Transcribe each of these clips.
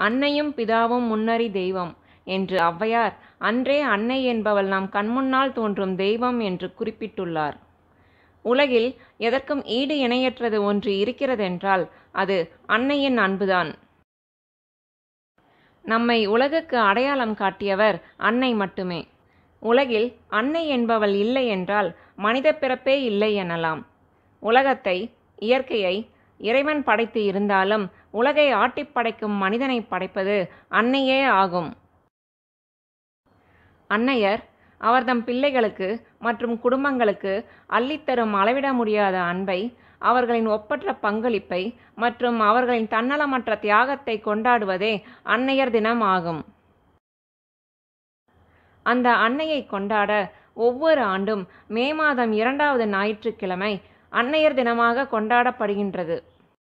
அன்னையும் பிதாவும் முன்னறி தெய்வம் என்று ஔவையார் அன்றே அன்னை என்பவள் நம் கண்முன்னால் தோன்றும் தெய்வம் என்று குறிப்பிட்டுள்ளார் உலகில் எதற்கும் ஈடு இணையற்றது ஒன்று இருக்கிறதென்றால் அது அன்னையின் அன்புதான் நம்மை உலகுக்கு அடையாளம் காட்டியவர் அன்னை மட்டுமே உலகில் அன்னை என்பவள் இல்லை என்றால் மனித பிறப்பே இல்லை எனலாம் உலகத்தை இயற்கையை இறைவன் படைத்து இருந்தாலும் உலகை ஆட்டிப் படைக்கும் மனிதனை படைப்பது அன்னையே ஆகும் அன்னையர் அவர்தம் பிள்ளைகளுக்கு மற்றும் குடும்பங்களுக்கு அள்ளித்தரும் அளவிட முடியாத அன்பை அவர்களின் ஒப்பற்ற பங்களிப்பை மற்றும் அவர்களின் தன்னலமற்ற தியாகத்தை கொண்டாடுவதே அன்னையர் தினம் ஆகும் அந்த அன்னையை கொண்டாட ஒவ்வொரு ஆண்டும் மே மாதம் இரண்டாவது ஞாயிற்றுக்கிழமை அன்னையர் தினமாக கொண்டாடப்படுகின்றது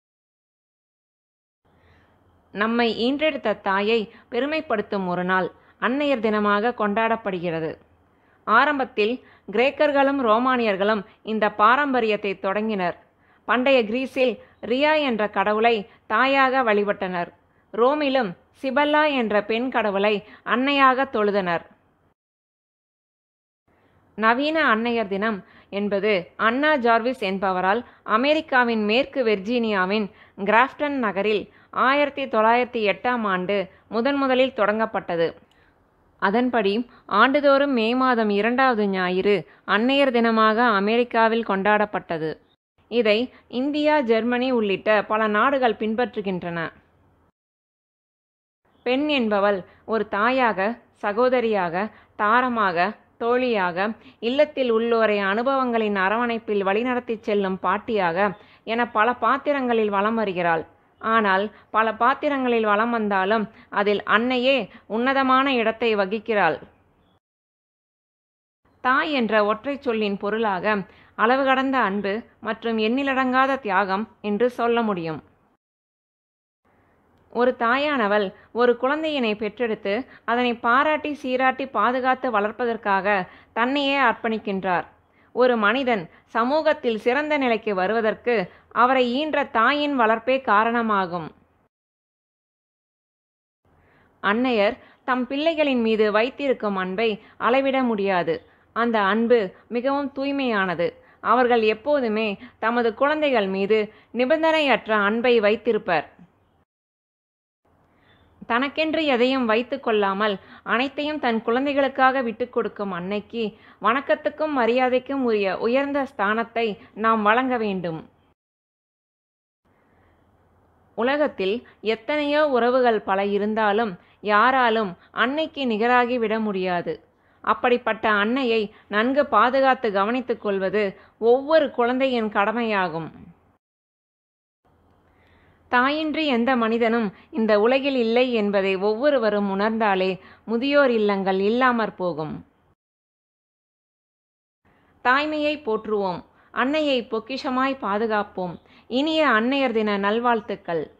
நம்மை ஈன்றெடுத்த தாயை பெருமைப்படுத்தும் ஒரு நாள் அன்னையர் தினமாக கொண்டாடப்படுகிறது ஆரம்பத்தில் கிரேக்கர்களும் ரோமானியர்களும் இந்த பாரம்பரியத்தை தொடங்கினர் பண்டைய கிரீஸில் ரியா என்ற கடவுளை தாயாக வழிபட்டனர் ரோமிலும் சிபல்லா என்ற பெண் கடவுளை அன்னையாக தொழுதனர் நவீன அன்னையர் தினம் என்பது அன்னா ஜார்விஸ் என்பவரால் அமெரிக்காவின் மேற்கு வெர்ஜீனியாவின் கிராஃப்டன் நகரில் ஆயிரத்தி தொள்ளாயிரத்தி எட்டாம் ஆண்டு முதன் முதலில் தொடங்கப்பட்டது அதன்படி ஆண்டுதோறும் மே மாதம் இரண்டாவது ஞாயிறு அன்னையர் தினமாக அமெரிக்காவில் கொண்டாடப்பட்டது இதை இந்தியா ஜெர்மனி உள்ளிட்ட பல நாடுகள் பின்பற்றுகின்றன பெண் என்பவள் ஒரு தாயாக சகோதரியாக தாரமாக தோழியாக இல்லத்தில் உள்ளோரை அனுபவங்களின் அரவணைப்பில் வழிநடத்தி செல்லும் பாட்டியாக என பல பாத்திரங்களில் வலம் வருகிறாள் ஆனால் பல பாத்திரங்களில் வலம் வந்தாலும் அதில் அன்னையே உன்னதமான இடத்தை வகிக்கிறாள் தாய் என்ற ஒற்றை சொல்லின் பொருளாக அளவு கடந்த அன்பு மற்றும் எண்ணிலடங்காத தியாகம் என்று சொல்ல முடியும் ஒரு தாயானவள் ஒரு குழந்தையினை பெற்றெடுத்து அதனை பாராட்டி சீராட்டி பாதுகாத்து வளர்ப்பதற்காக தன்னையே அர்ப்பணிக்கின்றார் ஒரு மனிதன் சமூகத்தில் சிறந்த நிலைக்கு வருவதற்கு அவரை ஈன்ற தாயின் வளர்ப்பே காரணமாகும் அன்னையர் தம் பிள்ளைகளின் மீது வைத்திருக்கும் அன்பை அளவிட முடியாது அந்த அன்பு மிகவும் தூய்மையானது அவர்கள் எப்போதுமே தமது குழந்தைகள் மீது நிபந்தனையற்ற அன்பை வைத்திருப்பர் தனக்கென்று எதையும் வைத்து கொள்ளாமல் அனைத்தையும் தன் குழந்தைகளுக்காக விட்டு கொடுக்கும் அன்னைக்கு வணக்கத்துக்கும் மரியாதைக்கும் உரிய உயர்ந்த ஸ்தானத்தை நாம் வழங்க வேண்டும் உலகத்தில் எத்தனையோ உறவுகள் பல இருந்தாலும் யாராலும் அன்னைக்கு நிகராகி விட முடியாது அப்படிப்பட்ட அன்னையை நன்கு பாதுகாத்து கவனித்துக் கொள்வது ஒவ்வொரு குழந்தையின் கடமையாகும் தாயின்றி எந்த மனிதனும் இந்த உலகில் இல்லை என்பதை ஒவ்வொருவரும் உணர்ந்தாலே முதியோர் இல்லங்கள் இல்லாமற் போகும் தாய்மையை போற்றுவோம் அன்னையை பொக்கிஷமாய் பாதுகாப்போம் இனிய அன்னையர் தின நல்வாழ்த்துக்கள்